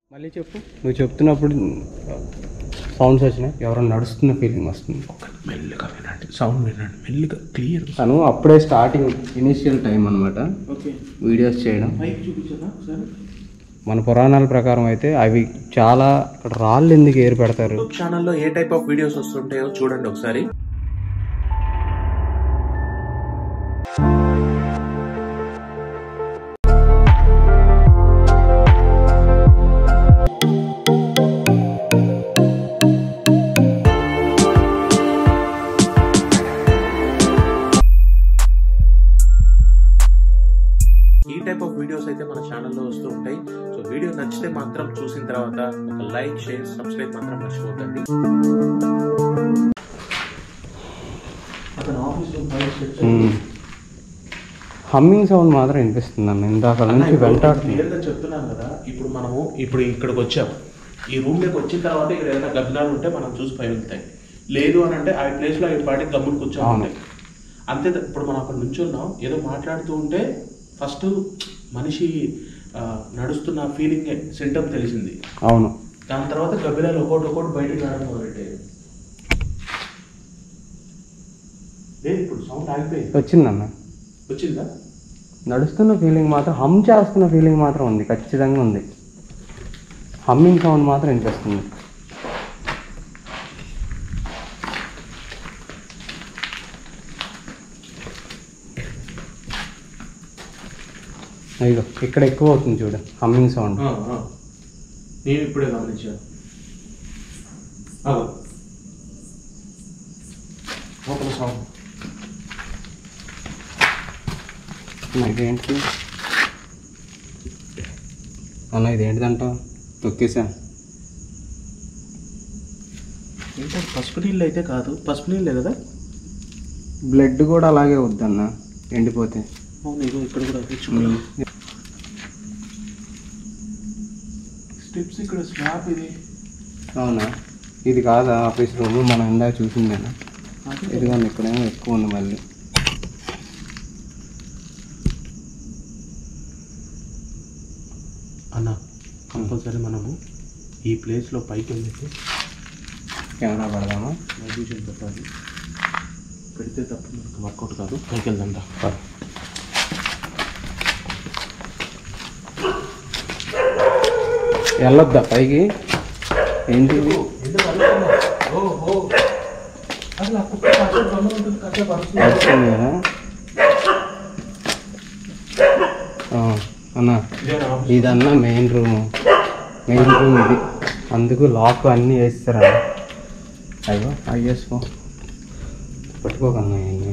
మళ్ళీ చెప్పు నువ్వు చెప్తున్నప్పుడు సౌండ్స్ వచ్చినాయి ఎవరో నడుస్తున్న ఫీలింగ్ వస్తుంది మెల్లిగా వినండి సౌండ్ వినండి మెల్లిగా క్లియర్ తను అప్పుడే స్టార్టింగ్ ఇనిషియల్ టైం అనమాట ఓకే వీడియోస్ చేయడం పైకి చూపించదా ఒకసారి మన పురాణాల ప్రకారం అయితే అవి చాలా ఇక్కడ రాళ్ళు ఎందుకు ఏరు పెడతారు యూట్యూబ్ ఛానల్లో ఏ టైప్ ఆఫ్ వీడియోస్ వస్తుంటాయో చూడండి ఒకసారి ఈ టైప్ ఆఫ్ వీడియోస్ అయితే మన ఛానల్లో వస్తూ ఉంటాయి సో వీడియో నచ్చితే మాత్రం చూసిన తర్వాత ఒక లైక్ షేర్ సబ్స్క్రైబ్ మాత్రం మర్చిపోకండి అతను ఆఫీస్లో హమ్మింగ్ సౌండ్ మాత్రం వినిపిస్తుంది అన్న ఇందాక నుంచి వెంటాడుతుంది క్లియర్గా చెప్తున్నాను కదా ఇప్పుడు మనము ఇప్పుడు ఇక్కడికి వచ్చాం ఈ రూమ్లోకి వచ్చిన తర్వాత ఇక్కడ ఏదైనా గబ్బినాలు ఉంటే మనం చూసి పై వెళ్తాయి లేదు అని అంటే ఆ ప్లేస్లో ఈ పాటికి గమ్ముని కూర్చొని అవును. ఉంటాయి అంతే త- ఇప్పుడు మనం అక్కడ నుంచున్నాం ఏదో మాట్లాడుతూ ఉంటే ఫస్ట్ మనిషి ఆ, నడుస్తున్న ఫీలింగ్ సింటమ్ తెలిసింది అవును దాని తర్వాత గబ్బిలాలు ఒకటి ఒకటి బయటకు రావడం మొదలెట్టాయి లేదు ఇప్పుడు సౌండ్ ఆగిపోయింది వచ్చిందన్న వచ్చిందా నడుస్తున్న ఫీలింగ్ మాత్రం హమ్ చేస్తున్న ఫీలింగ్ మాత్రం ఉంది ఖచ్చితంగా ఉంది హమ్మింగ్ సౌండ్ మాత్రం వినిపిస్తుంది అయ్యో ఇక్కడ ఎక్కువ అవుతుంది చూడు హమ్మింగ్ సౌండ్ ఆ, ఆ. నేను ఇప్పుడే గమనించాను అగో. లోపల సౌండ్ ఇదేంటి అన్న ఇదేంటిదంట తొక్కేసా ఏంటో పసుపు నీళ్ళు అయితే కాదు పసుపు నీళ్ళే కదా బ్లడ్ కూడా అలాగే వద్దన్న ఎండిపోతే అవును ఇగో ఇక్కడ కూడా తెచ్చుకున్నాం స్టెప్స్ ఇక్కడ స్లాబ్ ఇది అవునా ఇది కాదా ఆఫీస్ రూమ్ మనం ఇందాక చూసిందేనా అదే ఇదిగోండి ఇక్కడేమో ఎక్కువ ఉంది మళ్ళీ అన్న కంపల్సరీ మనము ఈ ప్లేస్లో పైకి వెళ్ళి కెమెరా పడదామా మ్యూజియం పెట్టాలి పెడితే తప్ప మనకు వర్కౌట్ కాదు పైకి వెళ్దాం రా. వెళ్ళొద్దా పైకి ఏంటి ఇది? ఓహో అసలు ఆ కుక్క కాసేపు గమ్మున ఉంటుంది, కాసేపు అరుస్తుంది. వచ్చింది కదా ఆ, అన్న ఇదేనా ఆఫీస్? ఇదన్న మెయిన్ రూమ్ మెయిన్ రూమ్ ఇది అందుకు లాక్ అన్నీ వేస్తారా అయ్యో అయ్యేసుకో పట్టుకోకన్నా ఇవన్నీ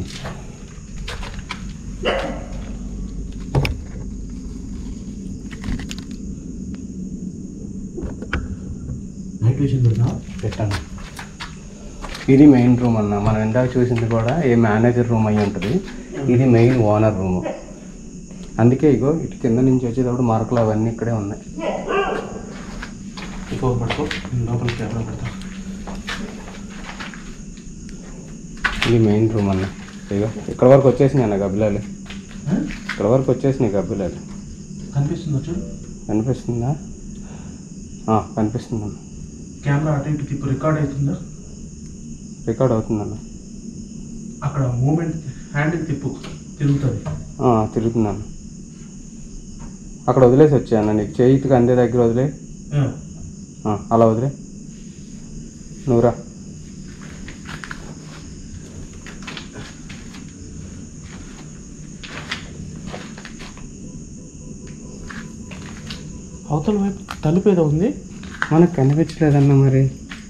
నైట్ విజన్ పెడతా పెట్టాను ఇది మెయిన్ రూమ్ అన్న మనం ఇందాక చూసింది కూడా ఏ మేనేజర్ రూమ్ అయి ఉంటుంది ఇది మెయిన్ ఓనర్ రూమ్ అందుకే ఇగో ఇటు కింద నుంచి వచ్చేటప్పుడు మార్కులు అవన్నీ ఇక్కడే ఉన్నాయి ఇంకో పడుకో నేను లోపల కెమెరా పెడతా ఇది మెయిన్ రూమ్ అన్న ఇగో ఇక్కడ వరకు వచ్చేసినాయి అన్న గబ్బిలాలు ఇక్కడ వరకు వచ్చేసినాయి గబ్బిలాలు కనిపిస్తుందా చూడు కనిపిస్తుందా ఆ, కనిపిస్తుంది అన్న కెమెరా అటు ఇటు తిప్పు రికార్డ్ అవుతుందా రికార్డ్ అవుతుందన్న అక్కడ మూమెంట్ హ్యాండ్ తిప్పు తిరుగుతుంది ఆ, తిరుగుతుందన్న అక్కడ వదిలేసి వచ్చాయన్న నీకు చేయికి అందే దగ్గర వదిలే ఆ, అలా వదిలే నువ్వురా అవతల వైపు తలుపు ఏదో ఉంది మనకు కనిపించలేదన్న మరి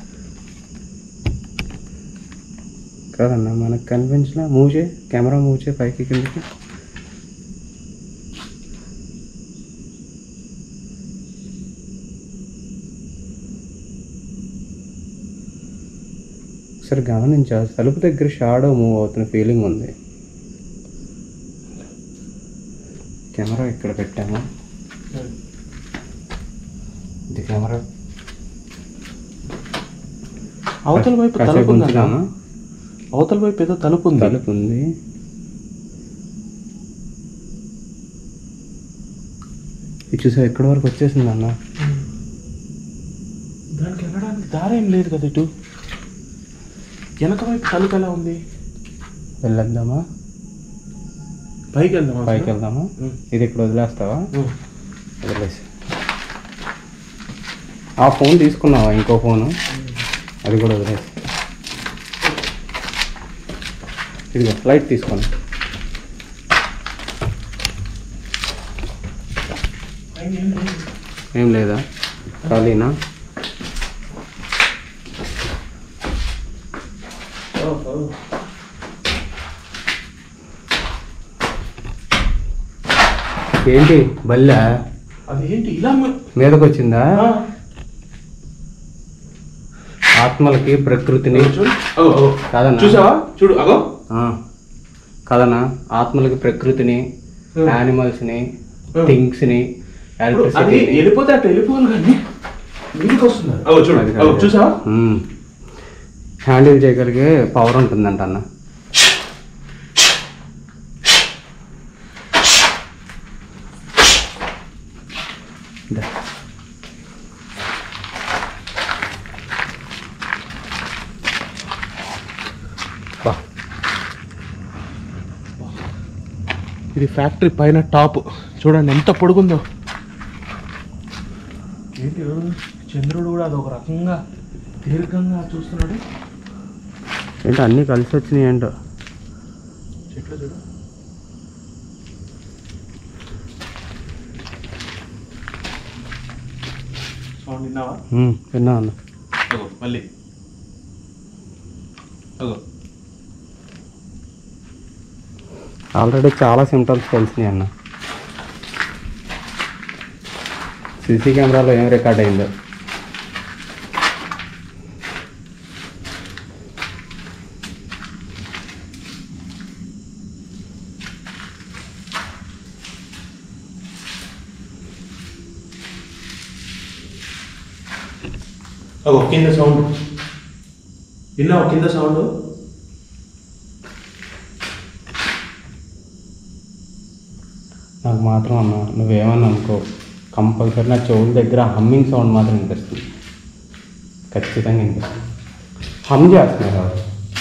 కాదన్న మనకు కనిపించలే మూవ్ చేయి కెమెరా మూవ్ చేయి పైకి కిందకి ఒకసారి గమనించా తలుపు దగ్గర షాడో మూవ్ అవుతున్న ఫీలింగ్ ఉంది కెమెరా ఇక్కడ పెట్టాము ఇది కెమెరా అవతల వైపు కాసేపు తలుపు ఉందా ఉంచుదామా? అవతల వైపు ఏదో తలుపు ఉంది తలుపు ఉంది ఇది చూసా ఎక్కడి వరకు వచ్చేసింది అన్న దానికి వెళ్ళడానికి దారి ఏం లేదు కదా ఇటు వెనక వైపు తలుపు ఎలా ఉంది వెళ్ళొద్దామా పైకి వెళ్దామా పైకి వెళ్దామా ఉమ్. ఇది ఇక్కడ వదిలేస్తావా ఉమ్. వదిలేసి ఆ ఫోన్ తీసుకున్నావా ఇంకో ఫోను అది కూడా వదిలేసి ఇదిగో ఫ్లైట్ తీసుకోండి పైన ఏం లేదు. ఏం లేదా ఖాళీనా ఓహో. ఏంటి బల్లె అదేంటి ఇలా మ- మీదకి వచ్చిందా ఆ. ఆత్మలకి ప్రకృతిని చూడు అగో అగో కాదన్నా. చూసావా చూడు అగో ఆ, కదనా ఆత్మలకి ప్రకృతిని Hmm. యానిమల్స్ని Hmm. థింగ్స్ని ఇప్పుడు అది ఎలక్ట్రిసిటీని వెళ్ళిపోతే అట్లా వెళ్ళిపోవాలి కానీ మీదకి వస్తున్నారు అగో చూడు అది అగో కాదు. చూసావా మ్మ్. హ్యాండిల్ చేయగలిగే పవర్ ఉంటుందంట అన్న దా. బా ఇది ఫ్యాక్టరీ పైన టాప్ చూడండి ఎంత పొడుగుందో ఏంటి చంద్రుడు కూడా అదొక రకంగా దీర్ఘంగా చూస్తున్నాడు ఏంటో అన్నీ కలిసి వచ్చినాయి ఏంటో చెట్లు చూడు సౌండ్ విన్నావా మ్మ్, విన్నా అన్న అగో మళ్ళీ అగో ఆల్రెడీ చాలా సిమ్టమ్స్ తెలిసినాయి అన్న సీసీ కెమెరాలో ఏం రికార్డ్ అయిందో అగో కింద సౌండ్ విన్నావా కింద సౌండ్ నాకు మాత్రం అన్న నువ్వేమన్నా అనుకో కంపల్సరీ నా చెవుల దగ్గర హమ్మింగ్ సౌండ్ మాత్రం వినిపిస్తుంది ఖచ్చితంగా వినిపిస్తుంది హమ్ చేస్తున్నారు వాళ్ళు.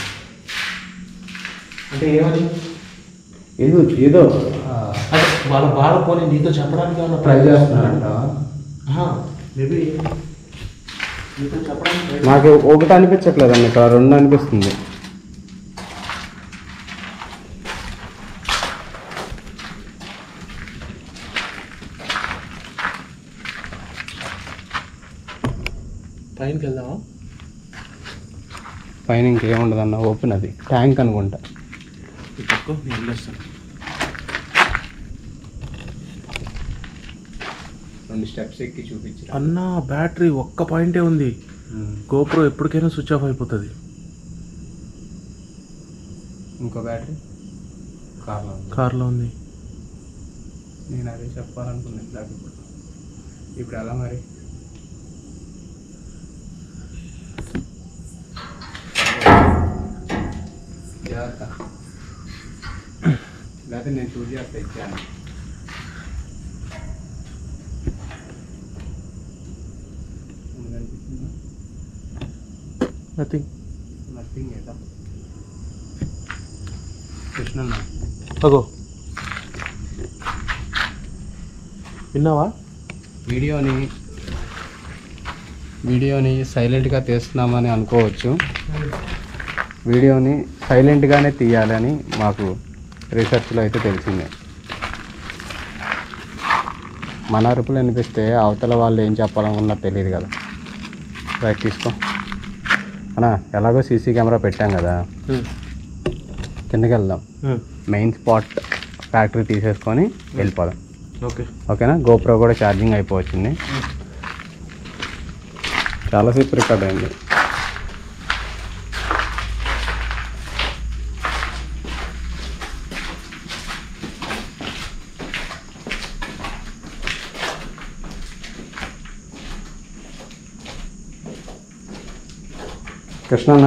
అంటే ఏమని ఏదో ఏదో అంటే వాళ్ళ బాధ పోనీ నీతో చెప్పడానికి ఏమన్నా ట్రై చేస్తున్నారంట మేబీ నీతో చెప్పడానికి try నాకు ఒకటి అనిపించట్లేదు అన్న ఇక్కడ రెండు అనిపిస్తుంది పైనకి వెళ్దామా పైన ఇంకేముండదు అన్న ఓపెన్ అది ట్యాంక్ అనుకుంటా ఈ పక్క నేను వెళ్ళొస్తాను రెండు స్టెప్స్ ఎక్కి చూపించరా అన్న బ్యాటరీ ఒక్క పాయింటే ఉంది గోప్రో ఎప్పటికైనా స్విచ్ ఆఫ్ అయిపోతుంది ఇంకో బ్యాటరీ కార్లో ఉంది. కార్లో ఉంది నేను అదే చెప్పాలనుకున్నాను ఇందాక ఇప్పుడు ఇప్పుడు ఎలా మరి జాగ్రత్త లేకపోతే నేను చూసి చేస్తా ఇచ్చాను నథింగ్ నథింగ్ ఏదా కృష్ణన్న అగో విన్నావా వీడియోని వీడియోని సైలెంట్గా తీస్తున్నామని అనుకోవచ్చు వీడియోని సైలెంట్గానే తీయాలని మాకు రీసెర్చ్లో అయితే తెలిసిందే మన అరుపులు అనిపిస్తే అవతల వాళ్ళు ఏం చెప్పాలనుకున్నా తెలియదు కదా రైట్ తీసుకో అన్నా ఎలాగో సీసీ కెమెరా పెట్టాం కదా కిందకి వెళ్దాం మెయిన్ స్పాట్ ఫ్యాక్టరీ తీసేసుకొని వెళ్ళిపోదాం ఓకే ఓకేనా గోప్రో కూడా ఛార్జింగ్ అయిపోవచ్చింది చాలాసేపు రికార్డ్ అయింది కృష్ణన్న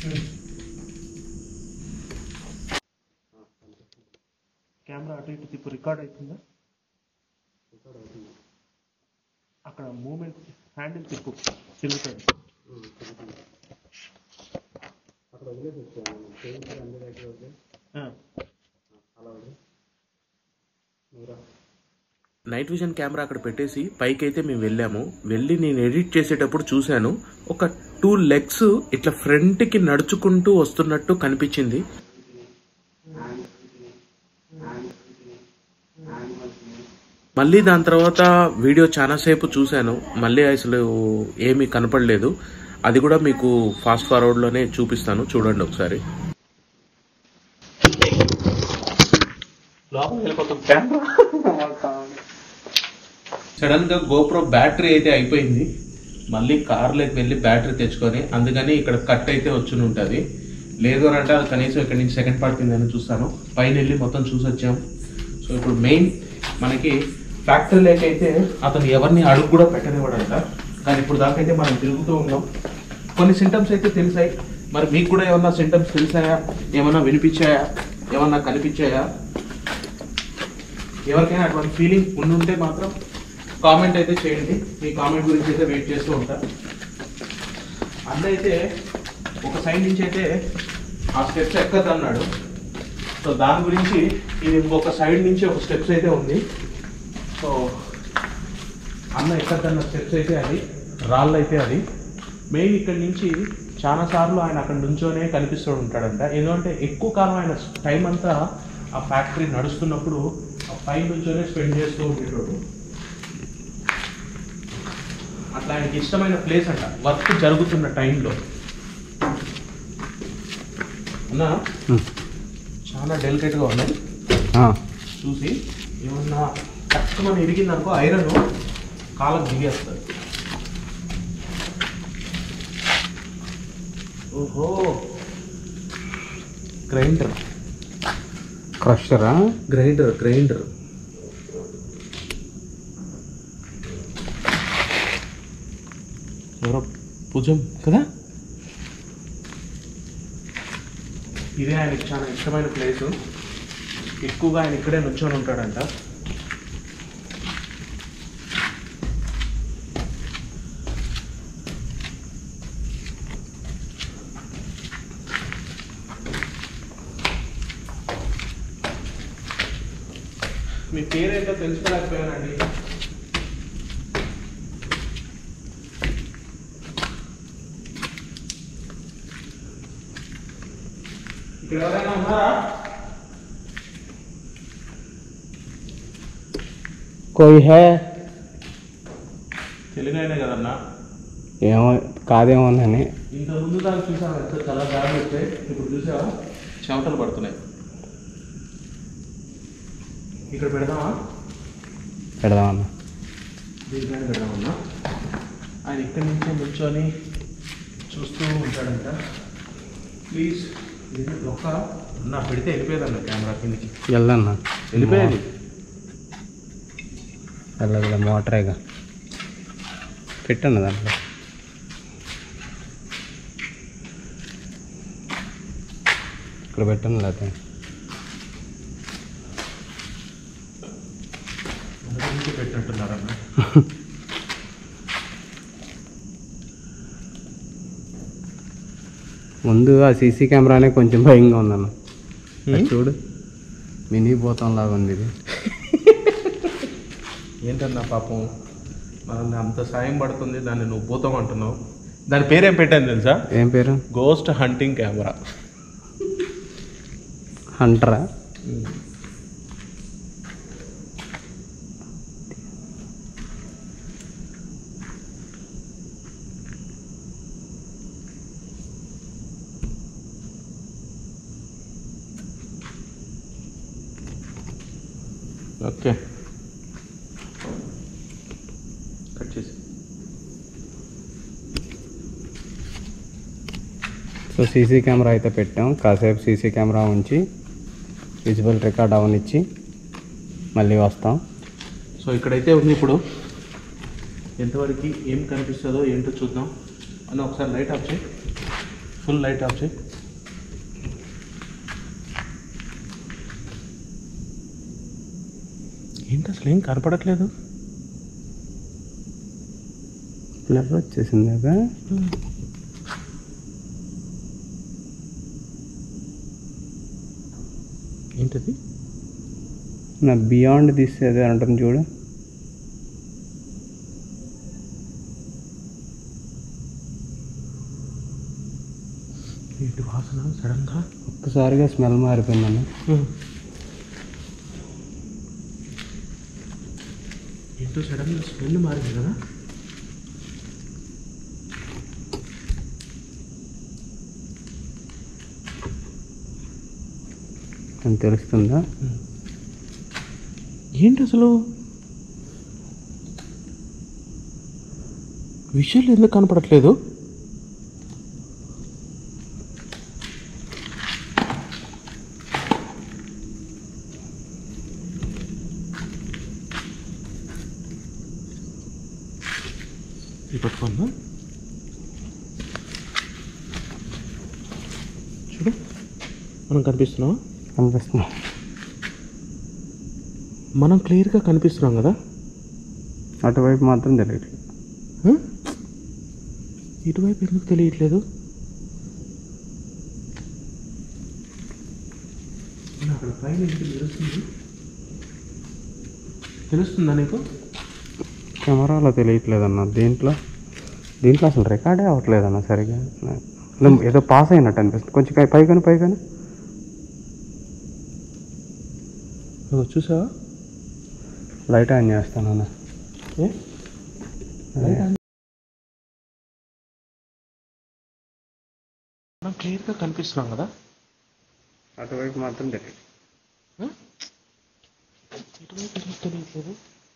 కెమెరా అటు ఇటు తిప్పు రికార్డ్ అవుతుందా అక్కడ మూమెంట్ హ్యాండిల్ తిప్పు తిరుగుతుంది అక్కడ వదిలేసి వచ్చాను పెయింటర్ అందరి దగ్గర వదిలే అలా వదిలే నువ్వురా నైట్ విజన్ కెమెరా అక్కడ పెట్టేసి పైకి అయితే మేము వెళ్ళాము వెళ్ళి నేను ఎడిట్ చేసేటప్పుడు చూశాను ఒక టూ లెగ్స్ ఇట్లా ఫ్రంట్ కి నడుచుకుంటూ వస్తున్నట్టు కనిపించింది మళ్ళీ దాని తర్వాత వీడియో చాలాసేపు చూశాను మళ్ళీ అసలు ఏమీ కనపడలేదు అది కూడా మీకు ఫాస్ట్ ఫార్వర్డ్లోనే చూపిస్తాను చూడండి ఒకసారి లోపల వెళ్ళిపోతాం కెమెరా సడన్ గా గోప్రో బ్యాటరీ అయితే అయిపోయింది మళ్ళీ కార్లోకి వెళ్ళి బ్యాటరీ తెచ్చుకొని అందుకని ఇక్కడ కట్ అయితే వచ్చి ఉంటుంది లేదు అని అంటే అది కనీసం ఇక్కడ నుంచి సెకండ్ పార్ట్ కింద చూస్తాను పైన వెళ్ళి మొత్తం చూసి వచ్చాం సో ఇప్పుడు మెయిన్ మనకి ఫ్యాక్టరీలోకి అయితే అతను ఎవరిని అడుగు కూడా పెట్టనివ్వడంట కానీ ఇప్పుడు దాకా అయితే మనం తిరుగుతూ ఉన్నాం కొన్ని సింటమ్స్ అయితే తెలిసాయి మరి మీకు కూడా ఏమన్నా సింటమ్స్ తెలిసాయా ఏమన్నా వినిపించాయా ఏమన్నా కనిపించాయా ఎవరికైనా అటువంటి ఫీలింగ్ ఉండుంటే మాత్రం కామెంట్ అయితే చేయండి మీ కామెంట్ గురించి అయితే వెయిట్ చేస్తూ ఉంటా అన్న అయితే ఒక సైడ్ నుంచి అయితే ఆ స్టెప్స్ ఎక్కద్దు అన్నాడు సో దాని గురించి ఇది ఇంకొక సైడ్ నుంచి ఒక స్టెప్స్ అయితే ఉంది సో అన్న ఎక్కద్దన్న స్టెప్స్ అయితే అది రాళ్ళు అయితే అది మెయిన్ ఇక్కడ నుంచి చాలా సార్లు ఆయన అక్కడ నుంచోనే కనిపిస్తూ ఉంటాడంట ఎందుకంటే ఎక్కువ కాలం ఆయన టైం అంతా ఆ ఫ్యాక్టరీ నడుస్తున్నప్పుడు ఆ పై నుంచోనే స్పెండ్ చేస్తూ ఉండేటోడు అట్లా ఆయనకి ఇష్టమైన ప్లేస్ అంట వర్క్ జరుగుతున్న టైంలో అన్నా చాలా డెలికేట్గా ఉన్నాయి చూసి ఏమన్నా తక్కువ ఇరిగిందనుకో ఐరన్ కాలకు దిగేస్తుంది ఓహో గ్రైండర్ క్రషరా గ్రైండర్ గ్రైండర్ ఎవరో భుజం కదా ఇదే ఆయనకి చాలా ఇష్టమైన ప్లేస్ ఎక్కువగా ఆయన ఇక్కడే నుంచొని ఉంటాడంట మీ పేరేంటో తెలుసుకోలేకపోయానండి ఇక్కడ ఎవరైనా ఉన్నారా కోయి హే తెలుగు అయినా కదన్నా ఏమో కాదేమోనని ఇంత ముందు దాకా చూసాను ఎంత చాలా బాగా వస్తే ఇప్పుడు చూసావా చెమటలు పడుతున్నాయి ఇక్కడ పెడదామా పెడదామన్నా దీనిపైన పెడదామన్నా ఆయన ఇక్కడి నుంచే కూర్చొని చూస్తూ ఉంటాడంట ప్లీజ్ ఒక నా పెడితే వెళ్ళిపోయేదన్న కెమెరా కిందకి వెళ్దన్నా వెళ్ళిపోయేది వెళ్ళదు మోటరేగా పెట్టండి దాంట్లో ఇక్కడ పెట్టండి లేకపోతే మొదటి నుంచి పెట్టినట్టున్నారన్న ముందు ఆ సీసీ కెమెరానే కొంచెం భయంగా ఉందన్న అది చూడు మినీ పోతాం లాగా ఉంది ఇది ఏంటన్నా పాపం మనం అంత సాయం పడుతుంది దాన్ని నువ్వు భూతం అంటున్నావు దాని పేరేం పెట్టాను తెలుసా ఏం పేరు గోస్ట్ హంటింగ్ కెమెరా హంటరా ఓకే కట్ చేసి సో సీసీ కెమెరా అయితే పెట్టాం కాసేపు సీసీ కెమెరా ఉంచి విజువల్ రికార్డ్ అవనిచ్చి మళ్ళీ వస్తాం సో ఇక్కడైతే ఉంది ఇప్పుడు ఎంతవరకు ఏం కనిపిస్తుందో ఏంటో చూద్దాం అని ఒకసారి లైట్ ఆఫ్ చేయి ఫుల్ లైట్ ఆఫ్ చేయి ఏంటి అసలు ఏం కనపడట్లేదు బ్లర్ వచ్చేసింది కదా ఏంటది నా బియాండ్ తీసేది అంటుంది చూడు ఏంటి వాసన సడన్గా ఒక్కసారిగా స్మెల్ మారిపోయిందన్న ఏంటో సడన్గా స్మెల్ మారింది కదా అని తెలుస్తుందా ఏంటి అసలు విషయాలు ఎందుకు కనపడట్లేదు ఇది పట్టుకుందా చూడు మనం కనిపిస్తున్నావా కనిపిస్తున్నా మనం క్లియర్గా కనిపిస్తున్నాం కదా అటువైపు మాత్రం తెలియట్లేదు హ? ఇటువైపు ఎందుకు తెలియట్లేదు అక్కడ పైన ఏంటి తెలుస్తుంది తెలుస్తుందా నీకు కెమెరాలో తెలియట్లేదన్న దీంట్లో దీంట్లో అసలు రికార్డే అవ్వట్లేదన్న సరిగా లే- ఏదో పాస్ అయినట్టు అనిపిస్తుంది కొంచెం పై- పైగాను పైగాను అదిగో చూసావా లైట్ ఆన్ చేస్తానన్న ఏ లైట్ ఆన్ మనం క్లియర్గా కనిపిస్తున్నాం కదా అటువైపు మాత్రం తెలియదు హ? ఇటువైపు ఎందుకు తెలియట్లేదు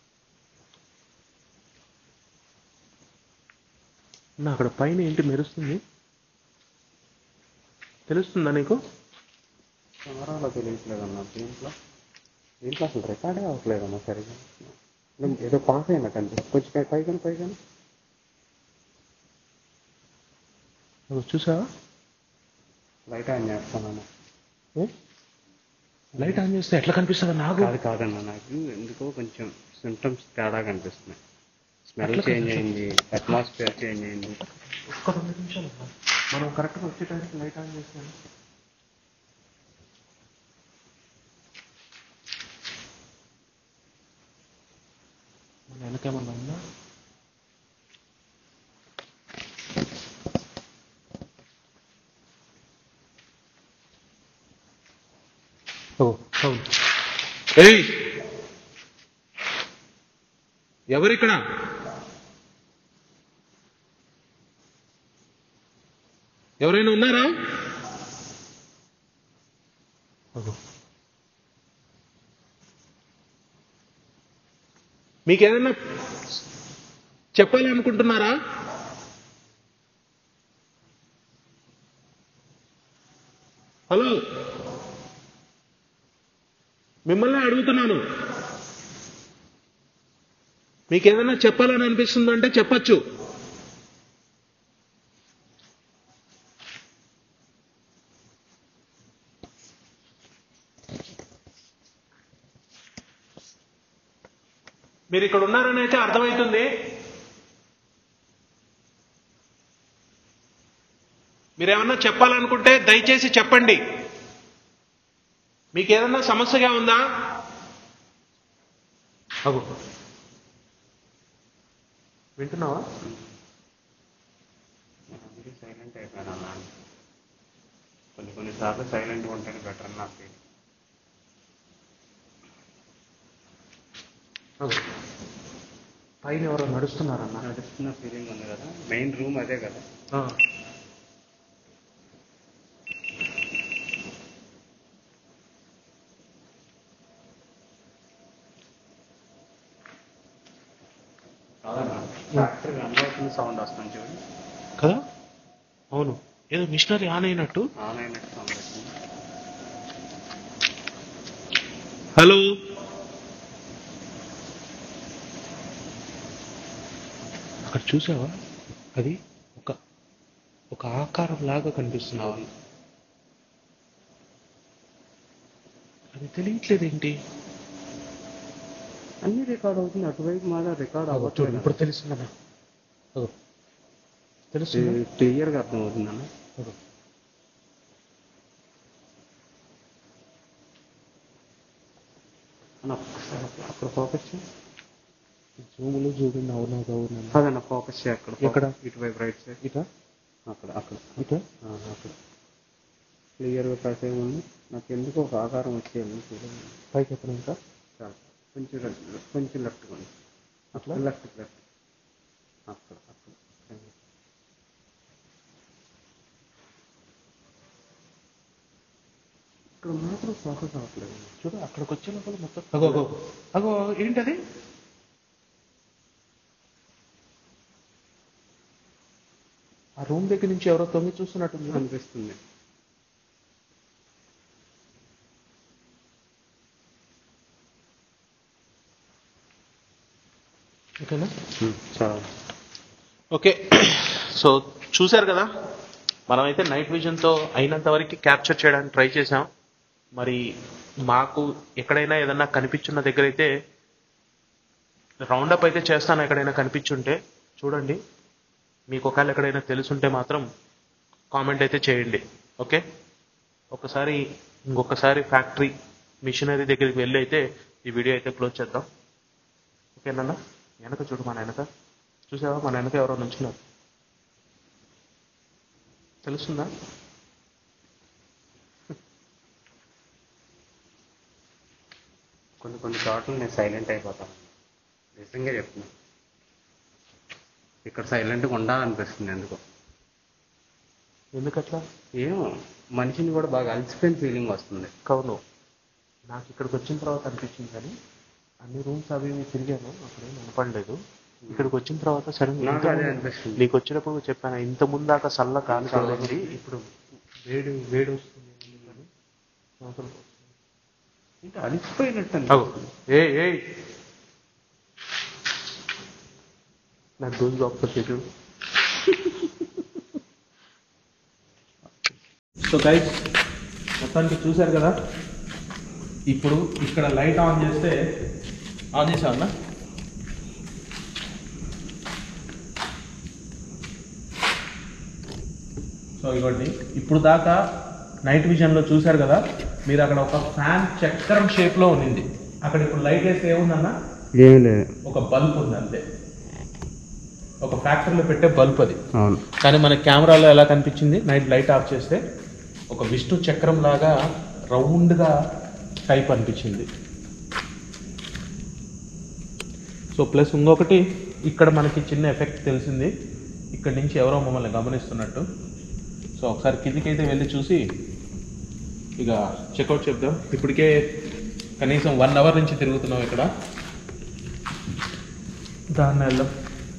నా అక్కడ పైన ఏంటి మెరుస్తుంది తెలుస్తుందా నీకు కెమెరాలో తెలియట్లేదన్న దీంట్లో దీంట్లో అసలు రికార్డే అవ్వట్లేదన్న సరిగా లే- ఏదో పాస్ అయినట్టు అనిపిస్తుంది కొంచెం పై- పైగాను పైగాను అదిగో చూసావా లైట్ ఆన్ చేస్తానన్న ఏ? లైట్ ఆన్ చేస్తే ఎట్లా కనిపిస్తుందా నాకు కాదు కాదన్న నాకు ఎందుకో కొంచెం సిమ్టమ్స్ తేడా కనిపిస్తున్నాయి స్మెల్ అట్లా చేంజ్ అయింది అట్మాస్ఫియర్ చేంజ్ అయింది ఒక్క రెండు నిమిషాలు అమ్మా. మనం కరెక్ట్గా వచ్చేటానికి లైట్ ఆన్ చేస్తాను మన వెనకేమన్నా ఉందా ఓ అవును ఏయ్ ఎవరిక్కడ ఎవరైనా ఉన్నారా మీకేదైనా చెప్పాలనుకుంటున్నారా హలో మిమ్మల్ని అడుగుతున్నాను మీకేదైనా చెప్పాలని అనిపిస్తుందంటే చెప్పచ్చు మీరు ఇక్కడ ఉన్నారని అయితే అర్థమవుతుంది మీరేమన్నా చెప్పాలనుకుంటే దయచేసి చెప్పండి మీకు ఏదన్నా సమస్యగా ఉందా అగు వింటున్నావా అందుకే సైలెంట్ అయిపోయాను అన్న కొన్ని కొన్నిసార్లు సైలెంట్గా ఉంటేనే బెటర్ నాకు feel. అగు. పైన ఎవరో నడుస్తున్నారన్న నడుస్తున్న ఫీలింగ్ ఉంది కదా మెయిన్ రూమ్ అదే కదా ఆ. ఫ్యాక్టరీ రన్ అవుతుంది సౌండ్ వస్తుంది చూడు కదా అవును ఏదో మిషనరీ ఆన్ అయినట్టు ఆన్ అయినట్టు సౌండ్ వస్తుంది హలో అక్కడ చూసావా అది ఒక ఒక ఆకారం లాగా కనిపిస్తుంది అవును అది తెలియట్లేదు ఏంటి అన్ని రికార్డ్ అవుతుంది అటువైపు మాత్రం రికార్డ్ చూడు అవ్వట్లేదు ఇప్పుడు తెలిసిందన్నా అగో తెలుస్తుంది క్లియర్గా అర్థమవుతుందన్న అన్న ఒక్కసారి అక్కడ- అక్కడ ఫోకస్ చేయి జూములు చూడండి అవునా అవునా అదన్న ఫోకస్ చేయి అక్కడ ఎక్కడ? ఇటువైపు రైట్ సైడ్ ఇట అక్కడ అక్కడ ఇట ఆ, అక్కడ క్లియర్గా ప్రసేం ఉంది నాకు ఎందుకు ఒక ఆకారం వచ్చేది చూడండి పైకి ఎక్కడ ఇంకా చాలు కొంచెం left- కొంచెం లెఫ్ట్ కొండి అట్లా లెఫ్ట్ లెఫ్ట్ అక్కడ అక్కడ ఇక్కడ మాత్రం ఫోకస్ అవ్వట్లేదు చూడు అక్కడికి వచ్చే లోపల మొత్తం అగో అగో అగో ఏంటది ఆ రూమ్ దగ్గర నుంచి ఎవరో తొంగి చూస్తున్నట్టుంది అనిపిస్తుంది ఓకేనా చాలా ఓకే సో చూశారు కదా మనమైతే నైట్ విజన్తో అయినంత వరకు క్యాప్చర్ చేయడానికి ట్రై చేసాం మరి మాకు ఎక్కడైనా ఏదన్నా కనిపించున్న దగ్గర అయితే రౌండప్ అయితే చేస్తాను ఎక్కడైనా కనిపించుంటే చూడండి మీకు ఒకవేళ ఎక్కడైనా తెలుసుంటే మాత్రం కామెంట్ అయితే చేయండి ఓకే ఒకసారి ఇంకొకసారి ఫ్యాక్టరీ మిషనరీ దగ్గరికి వెళ్ళి అయితే ఈ వీడియో అయితే క్లోజ్ చేద్దాం ఓకేనా వెనక చూడు మన వెనక చూసావా మన వెనక ఎవరో నుంచున్నారు తెలుస్తుందా కొన్ని కొన్ని చోట్ల నేను సైలెంట్ అయిపోతాను నిజంగా చెప్తున్నాను ఇక్కడ సైలెంట్గా ఉండాలనిపిస్తుంది ఎందుకో ఎందుకట్లా ఏమో మనిషిని కూడా బాగా అలసిపోయిన ఫీలింగ్ వస్తుంది కవును నాకు ఇక్కడికి వచ్చిన తర్వాత అనిపించింది కానీ అన్ని రూమ్స్ అవి ఇవి తిరిగాను అప్పుడేం వినపడలేదు ఇక్కడికి వచ్చిన తర్వాత సరే నాకు అదే అనిపిస్తుంది నీకు వచ్చినప్పుడు చెప్పాను ఇంత ముందాక చల్ల కాలు కాలేదు ఇప్పుడు వేడి వేడి వస్తుంది అని అసలు ఇంకా అలసిపోయినట్టు అగో, అనిపిస్తుంది. ఏ ఏ నాకు దోస్ బాక్స్ చూడు సో గైస్ మొత్తానికి చూశారు కదా ఇప్పుడు ఇక్కడ లైట్ ఆన్ చేస్తే ఆన్ చేసా అన్న సో ఇవ్వండి ఇప్పుడు దాకా నైట్ విజన్లో చూశారు కదా మీరు అక్కడ ఒక ఫ్యాన్ చక్రం షేప్లో ఉన్నింది అక్కడ ఇప్పుడు లైట్ వేస్తే ఏముందన్న ఏమీ లేదు ఒక బల్బ్ ఉంది అంతే ఒక ఫ్యాక్టరీలో పెట్టే బల్బ్ అది అవును కానీ మన కెమెరాలో ఎలా కనిపించింది నైట్ లైట్ ఆఫ్ చేస్తే ఒక విష్ణు చక్రం లాగా రౌండ్గా టైప్ అనిపించింది సో ప్లస్ ఇంకొకటి ఇక్కడ మనకి చిన్న ఎఫెక్ట్ తెలిసింది ఇక్కడ నుంచి ఎవరో మమ్మల్ని గమనిస్తున్నట్టు సో ఒకసారి కిందికైతే వెళ్ళి చూసి ఇక చెక్అవుట్ చెప్దాం ఇప్పటికే కనీసం వన్ అవర్ నుంచి తిరుగుతున్నాం ఇక్కడ దాన్ని వెళ్దాం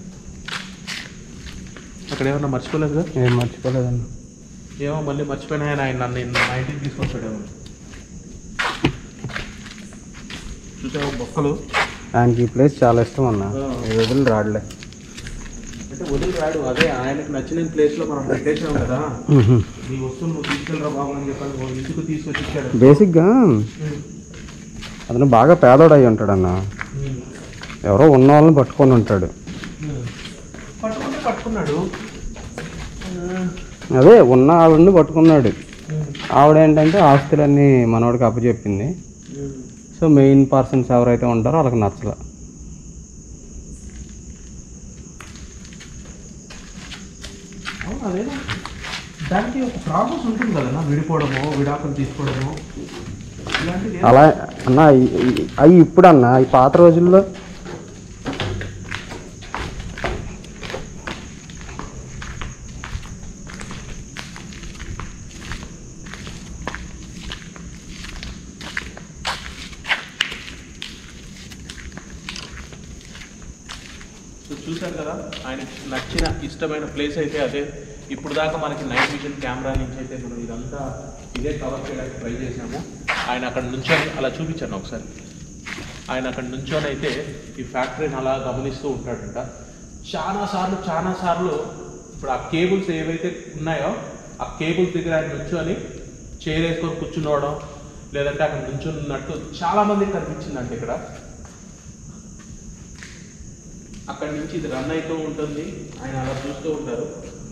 అక్కడ ఏమన్నా మర్చిపోలేదు కదా ఏం మర్చిపోలేదన్న ఏమో మళ్ళీ మర్చిపోయినా ఆయన ఆయన నన్ను నిన్న మా ఇంటికి తీసుకొచ్చాడేమో చూసావు బొక్కలు ఆయనకి ఈ ప్లేస్ చాలా ఇష్టం అన్న ఆ. ఈ వదిలి రాడలే అంటే వదిలి రాడు అదే ఆయనకు నచ్చిన ప్లేస్లో మనం పెట్టేసాం కదా నీ వస్తువులు నువ్వు తీసుకెళ్ళరా బాబు అని చెప్పని ఓ ఇంటికి తీసుకొచ్చి ఇచ్చాడు బేసిక్గా అతను బాగా పేదోడు అయి ఉంటాడన్న ఎవరో ఉన్న వాళ్ళని పట్టుకొని ఉంటాడు పట్టుకుంటే పట్టుకున్నాడు అదే ఉన్న ఆవిడని పట్టుకున్నాడు ఆవిడ ఏంటంటే ఆస్తులన్నీ మనోడికి అప్పచెప్పింది సో మెయిన్ పర్సన్స్ ఎవరైతే ఉంటారో వాళ్ళకి నచ్చల అవును అదేనా దానికి ఒక ప్రాసెస్ ఉంటుంది కదా విడిపోవడము విడాకులు తీసుకోవడము ఇలాంటివి ఏం- అలా అన్న ఈ- ఈ- అవి ఇప్పుడు అన్న ఈ పాత రోజుల్లో సో చూశారు కదా ఆయనకి నచ్చిన ఇష్టమైన ప్లేస్ అయితే అదే ఇప్పుడు దాకా మనకి నైట్ విజన్ కెమెరా నుంచి అయితే మనం ఇదంతా ఇదే కవర్ చేయడానికి ట్రై చేసాము ఆయన అక్కడ నుంచొని అలా చూపించాను ఒకసారి ఆయన అక్కడ నుంచొని అయితే ఈ ఫ్యాక్టరీని అలా గమనిస్తూ ఉంటాడంట చాలా సార్లు చాలా సార్లు ఇప్పుడు ఆ కేబుల్స్ ఏవైతే ఉన్నాయో ఆ కేబుల్స్ దగ్గర ఆయన నుంచొని చైర్ వేసుకొని కూర్చున్నవడం లేదంటే అక్కడ నుంచున్నట్టు చాలా మందికి కనిపించిందంట ఇక్కడ అక్కడి నుంచి ఇది రన్ అవుతూ ఉంటుంది ఆయన అలా చూస్తూ ఉంటారు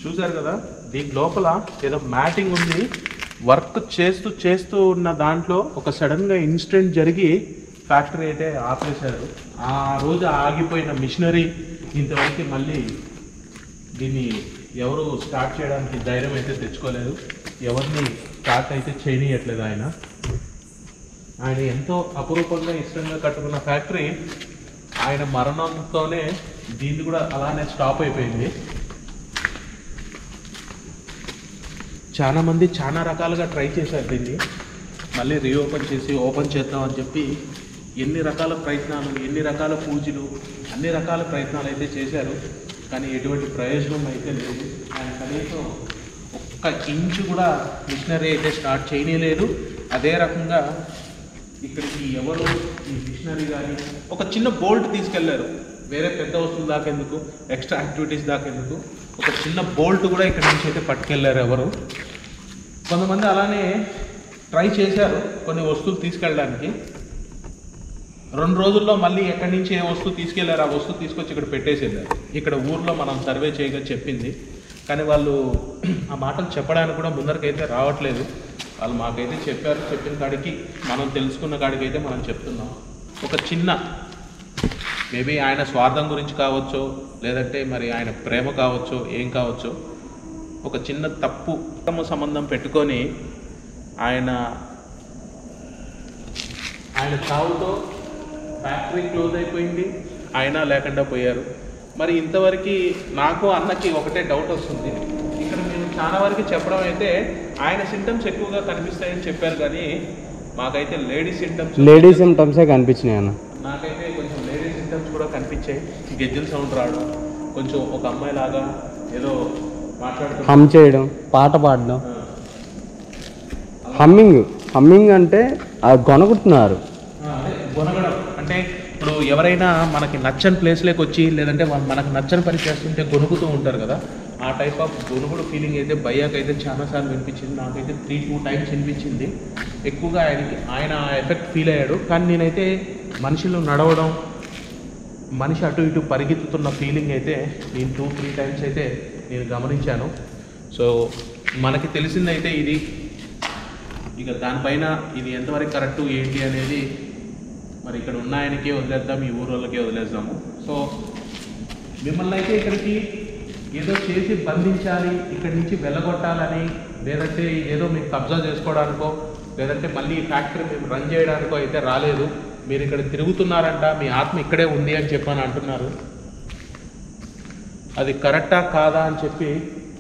చూసారు కదా దీని లోపల ఏదో మ్యాటింగ్ ఉంది వర్క్ చేస్తూ చేస్తూ ఉన్న దాంట్లో ఒక సడన్గా ఇన్సిడెంట్ జరిగి ఫ్యాక్టరీ అయితే ఆపేశారు ఆ రోజు ఆగిపోయిన మిషనరీ ఇంతవరకు మళ్ళీ దీన్ని ఎవరు స్టార్ట్ చేయడానికి ధైర్యం అయితే తెచ్చుకోలేదు ఎవరిని స్టార్ట్ అయితే చేయనీయట్లేదు ఆయన ఆయన ఎంతో అపురూపంగా ఇష్టంగా కట్టుకున్న ఫ్యాక్టరీ ఆయన మరణంతోనే దీన్ని కూడా అలానే స్టాప్ అయిపోయింది చాలా మంది చాలా రకాలుగా ట్రై చేశారు దీన్ని మళ్ళీ రీఓపెన్ చేసి ఓపెన్ చేద్దాం అని చెప్పి ఎన్ని రకాల ప్రయత్నాలు ఎన్ని రకాల పూజలు అన్ని రకాల ప్రయత్నాలు అయితే చేశారు కానీ ఎటువంటి ప్రయోజనం అయితే లేదు ఆయన కనీసం ఒక్క ఇంచు కూడా మిషనరీ అయితే స్టార్ట్ చేయలేదు అదే రకంగా ఇక్కడికి ఎవరు ఈ మిషనరీ కానీ ఒక చిన్న బోల్ట్ తీసుకెళ్లారు వేరే పెద్ద వస్తువుల దాకా ఎందుకు ఎక్స్ట్రా యాక్టివిటీస్ దాకా ఎందుకు ఒక చిన్న బోల్ట్ కూడా ఇక్కడ నుంచి అయితే పట్టుకెళ్ళారు ఎవరు కొంతమంది అలానే ట్రై చేశారు కొన్ని వస్తువులు తీసుకెళ్ళడానికి రెండు రోజుల్లో మళ్ళీ ఎక్కడి నుంచి ఏ వస్తువు తీసుకెళ్లారు ఆ వస్తువు తీసుకొచ్చి ఇక్కడ పెట్టేసేదారు ఇక్కడ ఊర్లో మనం సర్వే చేయగా చెప్పింది కానీ వాళ్ళు ఆ మాటలు చెప్పడానికి కూడా ముందరకైతే రావట్లేదు వాళ్ళు మాకైతే చెప్పారు చెప్పిన కాడికి మనం తెలుసుకున్న కాడికి అయితే మనం చెప్తున్నాం ఒక చిన్న మేబీ ఆయన స్వార్థం గురించి కావచ్చు లేదంటే మరి ఆయన ప్రేమ కావచ్చు ఏం కావచ్చు ఒక చిన్న తప్పు తమ సంబంధం పెట్టుకొని ఆయన ఆయన చావుతో ఫ్యాక్టరీ క్లోజ్ అయిపోయింది ఆయన లేకుండా పోయారు మరి ఇంతవరకు నాకు అన్నకి ఒకటే డౌట్ వస్తుంది ఇక్కడ మేము చాలా వరకు చెప్పడం అయితే ఆయన సింటమ్స్ ఎక్కువగా కనిపిస్తాయని చెప్పారు కానీ మాకైతే లేడీ సింటమ్స్ లేడీ సిమ్టమ్సే కనిపించినాయి అన్న నాకైతే కొంచెం లేడీ సింటమ్స్ కూడా కనిపించాయి గెజ్జల సౌండ్ రావడం కొంచెం ఒక అమ్మాయి లాగా ఏదో మాట్లాడుతూ హమ్ చేయడం పాట పాడడం హమ్మింగ్ హమ్మింగ్ అంటే ఆ గొనగుతున్నారు ఆ, అదే గొనగడం అంటే ఇప్పుడు ఎవరైనా మనకి నచ్చని ప్లేస్లోకి వచ్చి లేదంటే మన- మనకు నచ్చని పని చేస్తుంటే గొనుగుతూ ఉంటారు కదా ఆ టైప్ ఆఫ్ గొనుగుడు ఫీలింగ్ అయితే భయ్యాకి అయితే చాలాసార్లు వినిపించింది నాకైతే త్రీ టూ టైమ్స్ వినిపించింది ఎక్కువగా ఆయనకి ఆయన ఆ ఎఫెక్ట్ ఫీల్ అయ్యాడు కానీ నేనైతే మనుషులు నడవడం మనిషి అటు ఇటు పరిగెత్తుతున్న ఫీలింగ్ అయితే నేను టూ త్రీ టైమ్స్ అయితే నేను గమనించాను సో మనకి తెలిసిందైతే ఇది ఇక దానిపైన ఇది ఎంతవరకు కరెక్ట్ ఏంటి అనేది మరి ఇక్కడ ఉన్న ఆయనకే వదిలేద్దాం ఈ ఊరు వాళ్ళకే వదిలేద్దాము సో మిమ్మల్ని అయితే ఇక్కడికి ఏదో చేసి బంధించాలి ఇక్కడి నుంచి వెళ్ళగొట్టాలని లేదంటే ఏదో మీకు కబ్జా చేసుకోవడానికో లేదంటే మళ్ళీ ఈ ఫ్యాక్టరీ మేము రన్ చేయడానికో అయితే రాలేదు మీరు ఇక్కడ తిరుగుతున్నారంట మీ ఆత్మ ఇక్కడే ఉంది అని చెప్పని అంటున్నారు అది కరెక్టా కాదా అని చెప్పి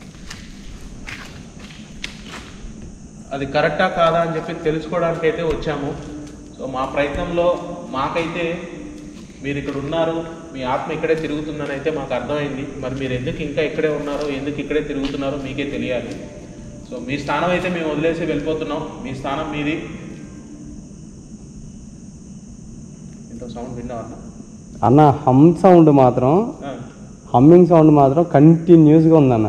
అది కరెక్టా కాదా అని చెప్పి తెలుసుకోవడానికి అయితే వచ్చాము సో మా ప్రయత్నంలో మాకైతే మీరు ఇక్కడ ఉన్నారు మీ ఆత్మ ఇక్కడే తిరుగుతుందని అయితే మాకు అర్థమైంది మరి మీరు ఎందుకు ఇంకా ఇక్కడే ఉన్నారో ఎందుకు ఇక్కడే తిరుగుతున్నారో మీకే తెలియాలి సో మీ స్థానం అయితే మేము వదిలేసి వెళ్ళిపోతున్నాం మీ స్థానం మీది ఎంతో సౌండ్ విన్నావా అన్న హమ్ సౌండ్ మాత్రం హమ్మింగ్ సౌండ్ మాత్రం కంటిన్యూస్గా ఉందన్న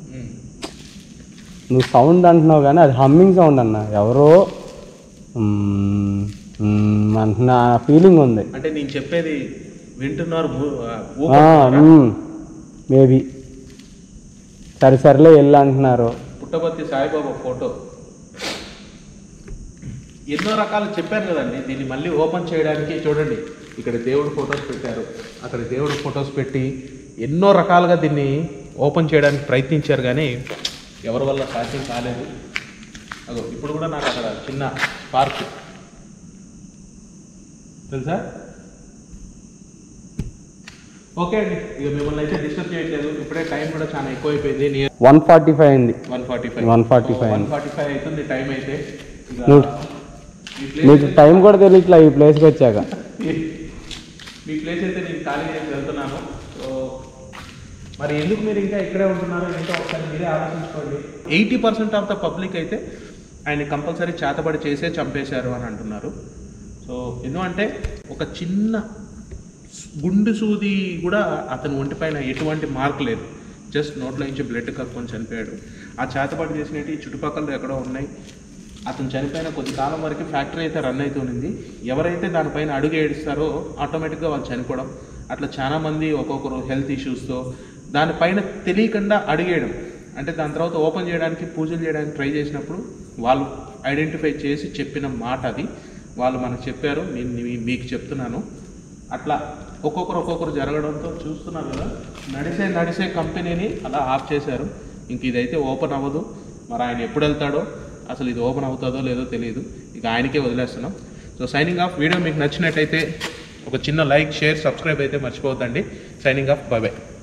నువ్వు సౌండ్ అంటున్నావు కానీ అది హమ్మింగ్ సౌండ్ అన్న ఎవరో మ్మ్, మ్మ్ అంటున్న ఫీలింగ్ ఉంది అంటే నేను చెప్పేది వింటున్నారు ఊ- ఊపుకుంటున్నారా? మేబీ సరే సరేలే వెళ్ళి అంటున్నారు పుట్టపర్తి సాయిబాబా ఫోటో ఎన్నో రకాలు చెప్పాను కదండి దీన్ని మళ్ళీ ఓపెన్ చేయడానికి చూడండి ఇక్కడ దేవుడు ఫొటోస్ పెట్టారు అక్కడ దేవుడు ఫొటోస్ పెట్టి ఎన్నో రకాలుగా దీన్ని ఓపెన్ చేయడానికి ప్రయత్నించారు కానీ ఎవరి వల్ల సాధ్యం కాలేదు అదో ఇప్పుడు కూడా నాకు అక్కడ చిన్న పార్క్ తెలుసా ఓకే అండి ఇక మిమ్మల్ని అయితే డిస్టర్బ్ చేయట్లేదు ఇప్పుడే టైం కూడా చాలా ఎక్కువైపోయింది నియర్ వన్ ఫార్టీ ఫైవ్ అయింది one forty five 145 one forty five అవుతుంది టైం అయితే ఇక నువ్వు- మీ ప్లేస్ నీకు టైం కూడా తెలియట్లే ఈ ప్లేస్కి వచ్చాక మీ ప్లేస్ అయితే నేను ఖాళీ చేసి వెళ్తున్నాను సో మరి ఎందుకు మీరు ఇంకా ఇక్కడే ఉంటున్నారు ఏంటో ఒకసారి మీరే ఆలోచించుకోండి eighty percent of the public అయితే ఆయన కంపల్సరీ చేతబడి చేసే చంపేశారు అని అంటున్నారు సో ఎందుకంటే ఒక చిన్న గుండు సూది కూడా అతని ఒంటిపైన ఎటువంటి మార్క్ లేదు జస్ట్ నోట్లో నుంచి బ్లడ్ కక్కుని చనిపోయాడు ఆ చేతబడి చేసినట్టు ఈ చుట్టుపక్కల ఎక్కడో ఉన్నాయి అతను చనిపోయిన కొద్ది కాలం వరకు ఫ్యాక్టరీ అయితే రన్ అవుతూ ఉంది ఎవరైతే దానిపైన అడుగు ఏడుస్తారో ఆటోమేటిక్గా వాళ్ళు చనిపోవడం అట్లా చాలా మంది ఒక్కొక్కరు హెల్త్ ఇష్యూస్తో దానిపైన తెలియకుండా అడిగేయడం అంటే దాని తర్వాత ఓపెన్ చేయడానికి పూజలు చేయడానికి ట్రై చేసినప్పుడు వాళ్ళు ఐడెంటిఫై చేసి చెప్పిన మాట అది వాళ్ళు మనకు చెప్పారు నేను మీ- మీకు చెప్తున్నాను అట్లా ఒక్కొక్కరు ఒక్కొక్కరు జరగడంతో చూస్తున్నారు కదా నడిసే నడిసే కంపెనీని అలా ఆఫ్ చేశారు ఇంక ఇదైతే ఓపెన్ అవ్వదు మరి ఆయన ఎప్పుడు వెళ్తాడో అసలు ఇది ఓపెన్ అవుతుందో లేదో తెలియదు ఇక ఆయనకే వదిలేస్తున్నాం సో సైనింగ్ ఆఫ్ వీడియో మీకు నచ్చినట్టయితే ఒక చిన్న లైక్ షేర్ సబ్స్క్రైబ్ అయితే మర్చిపోవద్దండి సైనింగ్ ఆఫ్ బాయ్ బాయ్